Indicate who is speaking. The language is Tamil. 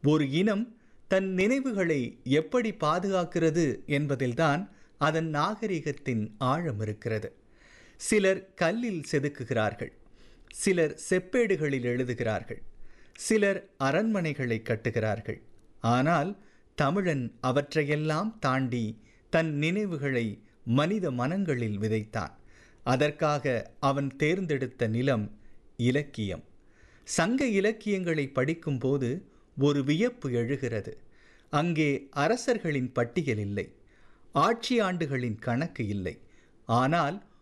Speaker 1: ஒரு இனம் தன் நினைவுகளை எப்படி பாதுகாக்கிறது என்பதில்தான் அதன் நாகரிகத்தின் ஆழம் இருக்கிறது சிலர் கல்லில் செதுக்குகிறார்கள் சிலர் செப்பேடுகளில் எழுதுகிறார்கள் சிலர் அரண்மனைகளை கட்டுகிறார்கள் ஆனால் தமிழன் அவற்றையெல்லாம் தாண்டி தன் நினைவுகளை மனித மனங்களில் விதைத்தான் அதற்காக அவன் தேர்ந்தெடுத்த நிலம் இலக்கியம் சங்க இலக்கியங்களை படிக்கும்போது ஒரு வியப்பு எழுகிறது அங்கே அரசர்களின் பட்டியல் இல்லை ஆட்சி ஆண்டுகளின் கணக்கு இல்லை ஆனால்